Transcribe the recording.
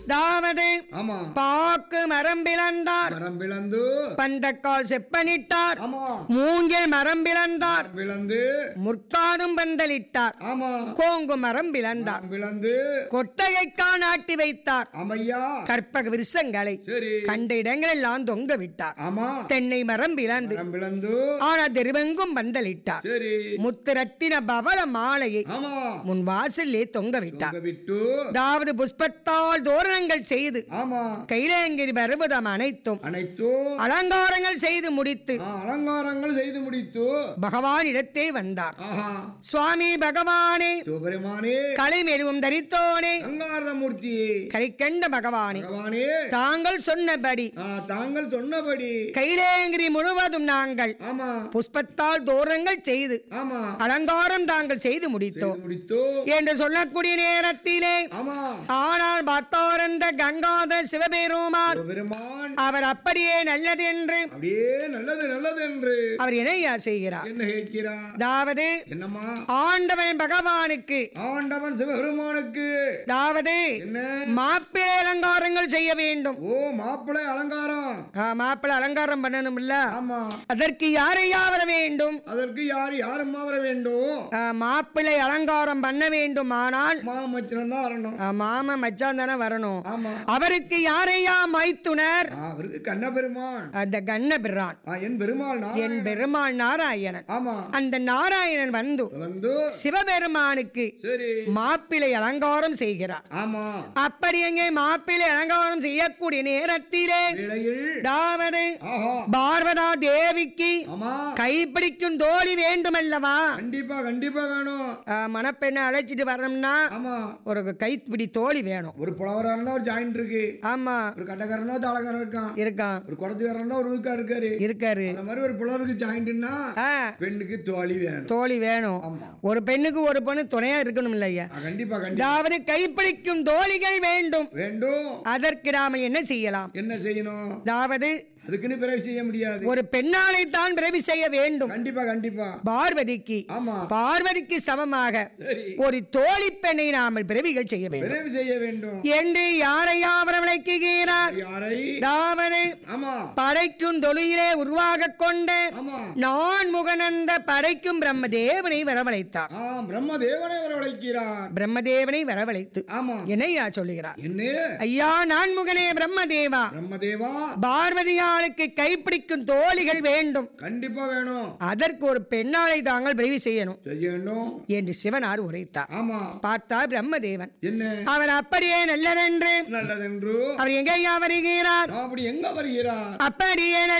தாவது ஆமா பாக்கு மரம் பிளந்தார் மரம் பிளந்து பந்தக்கால் செப்பனிட்டார் ஆமா மூங்கில் மரம் பிளந்தார் மரம் பிளந்து முற்காதும் பந்தலிட்டார் ஆமா கோங்கு மரம் பிளந்தார் மரம் பிளந்து கொட்டகைக்கா நாட்டி வைத்தார் அமையா கற்பக விருசங்களை சரி கண்ட இடங்களெல்லாம் தொங்க விட்டார் ஆமா தென்னை மரம் பிளந்து மரம் பிளந்து ஆனா தெருவெங்கும் பந்தலிட்டார் சரி முத்துரத்தின பவள மாலையை ஆமா முன் வாசல்லே தொங்க விட்டார் தொங்க விட்டு அதாவது புஷ்பத்தால் தோரணங்கள் செய்து ஆமா கைலேங்கிரி பருவதம் அனைத்தும் அனைத்தும் அலங்காரங்கள் செய்து முடித்து ஆ, அலங்காரங்கள் செய்து முடித்து பகவான் இடத்தே வந்தார் ஆஹா சுவாமி பகவானே சிவபெருமானே கலை மெருவும் தரித்தோனே அங்காரத மூர்த்தியே கரைக்கண்ட பகவானே பகவானே தாங்கள் சொன்னபடி ஆ, தாங்கள் சொன்னபடி கைலேங்கிரி முழுவதும் நாங்கள் ஆமா புஷ்பத்தால் தோரணங்கள் செய்து ஆமா அலங்காரம் தாங்கள் செய்து முடித்தோம் செய்து முடித்து என்று சொல்லக்கூடிய நேரத்திலே ஆமா ஆனால் பார்த்தாரந்த கங்காதர சிவபெருமான் சிவபெருமான் அவர் அப்படியே நல்லது என்று அப்படியே நல்லது நல்லது என்று அவர் இணையா செய்கிறார் என்ன கேட்கிறார் அதாவது என்னம்மா ஆண்டவன் பகவானுக்கு ஆண்டவன் சிவபெருமானுக்கு அதாவது என்ன மாப்பிள்ளை அலங்காரங்கள் செய்ய வேண்டும் ஓ மாப்பிள்ளை அலங்காரம் ஆ, மாப்பிள்ளை அலங்காரம் பண்ணணும்ல ஆமா அதற்கு யாரையா வர வேண்டும் அதற்கு யார் யாரும்மா வர வேண்டும் ஆ, மாப்பிள்ளை அலங்காரம் பண்ண வேண்டுமானால் மாமச்சனம் தான் வரணும் ஆ, மாம மச்சான் தானே வரணும் ஆமா அவருக்கு யாரையா மைத்துனர் ஆ, அவருக்கு கண்ண பெருமான் அந்த கண்ண பிரான் ஆ, என் பெருமாள் நான் என் பெருமாள் நாராயணன் ஆமா அந்த நாராயணன் வந்து வந்து சிவபெருமானுக்கு சரி மாப்பிள்ளை அலங்காரம் செய்கிறார் ஆமா அப்படி எங்கே மாப்பிள்ளை அலங்காரம் செய்யக்கூடிய நேரத்திலே இடையில் அதாவது ஆஹா பார்வதா தேவிக்கு ஆமா கைப்பிடிக்கும் தோழி வேண்டுமல்லவா கண்டிப்பா கண்டிப்பா வேணும் ஆ, மணப்பெண்ணை அழைச்சிட்டு வரணும்னா ஆமா ஒரு கைப்பிடி தோழி வேணும் ஒரு புலவரா இருந்தா ஒரு ஜாயிண்ட் இருக்கு ஆமா ஒரு கட்டக்காரன் தான் தாளக்காரன் இருக்கான் இருக்கான் ஒரு குடத்துக்காரன் தான் ஒரு இருக்கா இருக்காரு இருக்காரு அந்த மாதிரி ஒரு புலவருக்கு ஜாயிண்ட்னா ஆ பெண்ணுக்கு தோழி வேணும் தோழி வேணும் ஆமா ஒரு பெண்ணுக்கு ஒரு பொண்ணு துணையா இருக்கணும் இல்லையா ஆ, கண்டிப்பா கண்டிப்பா அதாவது கைப்பிடிக்கும் தோழிகள் வேண்டும் வேண்டும் அதற்கு நாம என்ன செய்யலாம் என்ன செய்யணும் அதாவது அதுக்குன்னு பிறகு செய்ய முடியாது ஒரு பெண்ணாலை தான் பிறவி செய்ய வேண்டும் கண்டிப்பா கண்டிப்பா பார்வதிக்கு ஆமா பார்வதிக்கு சமமாக சரி ஒரு தோழி பெண்ணை நாமல் பிறவிகள் செய்ய வேண்டும் பிறகு செய்ய வேண்டும் என்று யாரையா விளக்குகிறார் யாரை அதாவது ஆமா படைக்கும் தொழிலே உருவாக கொண்ட ஆமா நான் முகனந்த படைக்கும் பிரம்மதேவனை வரவழைத்தார் ஆ பிரம்ம தேவனை வரவழைக்கிறார் பிரம்மதேவனை வரவழைத்து ஆமா என்னையா சொல்லுகிறார் என்ன ஐயா நான் முகனே பிரம்மதேவா பிரம்மதேவா பார்வதியாளுக்கு கைப்பிடிக்கும் தோழிகள் வேண்டும் கண்டிப்பா வேணும் அதற்கு ஒரு பெண்ணாளை தாங்கள் பிறவி செய்யணும் செய்ய வேண்டும் என்று சிவனார் உரைத்தார் ஆமா பார்த்தார் பிரம்மதேவன் என்ன அவர் அப்படியே நல்லதென்று நல்லதென்று அவர் எங்கேயா வருகிறார் அப்படி எங்க வருகிறார் அப்படியே